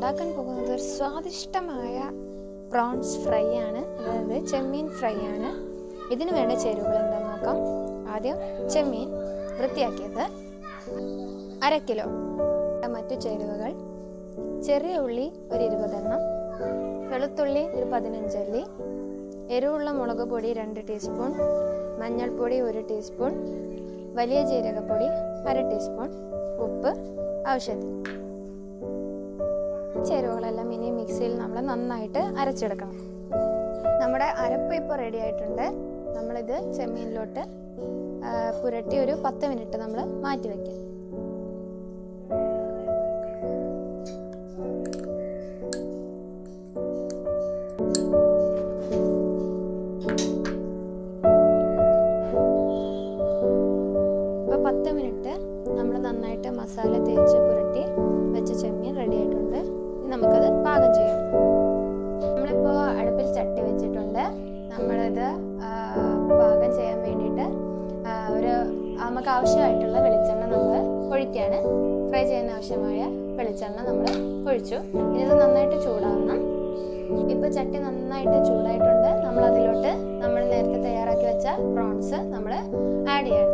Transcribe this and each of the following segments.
ഉണ്ടാക്കാൻ പോകുന്നത് ഒരു സ്വാദിഷ്ടമായ പ്രോൺസ് ഫ്രൈ ആണ് അതായത് ചെമ്മീൻ ഫ്രൈ ആണ് ഇതിന് വേണ്ട ചേരുവകൾ എന്താണെന്ന് നോക്കാം ആദ്യം ചെമ്മീൻ വൃത്തിയാക്കിയത് അര കിലോ മറ്റു ചേരുവകൾ ചെറിയ ഉള്ളി ഒരു ഇരുപതെണ്ണം വെളുത്തുള്ളി ഒരു പതിനഞ്ചല്ലി എരിവുള്ള മുളക് പൊടി രണ്ട് ടീസ്പൂൺ മഞ്ഞൾപ്പൊടി ഒരു ടീസ്പൂൺ വലിയ ജീരകപ്പൊടി അര ടീസ്പൂൺ ഉപ്പ് ആവശ്യത്തിന് ചേരുവകളെല്ലാം ഇനി മിക്സിയിൽ നമ്മൾ നന്നായിട്ട് അരച്ചെടുക്കണം നമ്മുടെ അരപ്പ് ഇപ്പോൾ റെഡി ആയിട്ടുണ്ട് നമ്മളിത് ചെമ്മീനിലോട്ട് ആ, പുരട്ടി ഒരു പത്ത് മിനിറ്റ് നമ്മൾ മാറ്റി വയ്ക്കാം ഇപ്പോൾ പത്ത് മിനിറ്റ് നമ്മൾ നന്നായിട്ട് മസാല തേച്ച് പുരട്ടി വെച്ച ചെമ്മീൻ റെഡി ആയിട്ടുണ്ട് ഇനി നമുക്കത് പാകം ചെയ്യാം നമ്മളിപ്പോൾ അടുപ്പിൽ ചട്ടി വെച്ചിട്ടുണ്ട് നമ്മളിത് ആ, പാകം ചെയ്യാൻ വേണ്ടിയിട്ട് ആ, ഒരു നമുക്ക് ആവശ്യമായിട്ടുള്ള വെളിച്ചെണ്ണ നമ്മൾ ഒഴിക്കുകയാണ് ഫ്രൈ ചെയ്യാൻ ആവശ്യമായ വെളിച്ചെണ്ണ നമ്മൾ ഒഴിച്ചു ഇനി ഇത് നന്നായിട്ട് ചൂടാവണം ഇപ്പോൾ ചട്ടി നന്നായിട്ട് ചൂടായിട്ടുണ്ട് നമ്മൾ അതിലോട്ട് നമ്മൾ നേരത്തെ തയ്യാറാക്കി വെച്ച പ്രോൺസ് നമ്മൾ ആഡ് ചെയ്യണം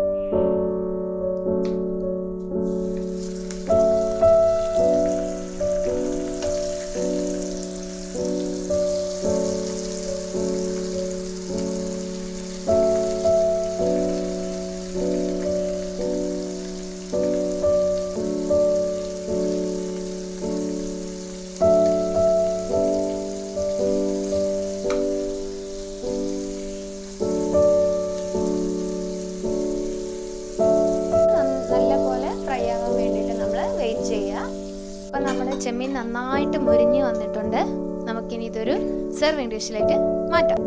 നന്ന- നല്ലപോലെ ഫ്രൈ ആവാൻ വേണ്ടിയിട്ട് നമ്മൾ വെയിറ്റ് ചെയ്യുക അപ്പം നമ്മുടെ ചെമ്മീൻ നന്നായിട്ട് മുരിഞ്ഞ് വന്നിട്ടുണ്ട് നമുക്കിനി ഇതൊരു സെർവിങ് ഡിഷിലേക്ക് മാറ്റാം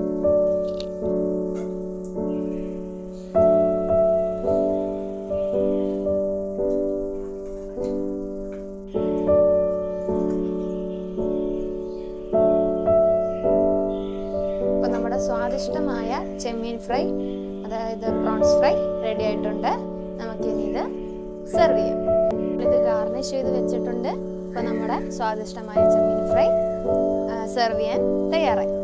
അപ്പോൾ നമ്മുടെ സ്വാദിഷ്ടമായ ചെമ്മീൻ ഫ്രൈ അതായത് പ്രോൺസ് ഫ്രൈ റെഡി ആയിട്ടുണ്ട് നമുക്കിനി ഇത് സെർവ് ചെയ്യാം ഇത് ഗാർണിഷ് ചെയ്ത് വെച്ചിട്ടുണ്ട് അപ്പോൾ നമ്മുടെ സ്വാദിഷ്ടമായ ചെമ്മീൻ ഫ്രൈ സെർവ് ചെയ്യാൻ തയ്യാറായി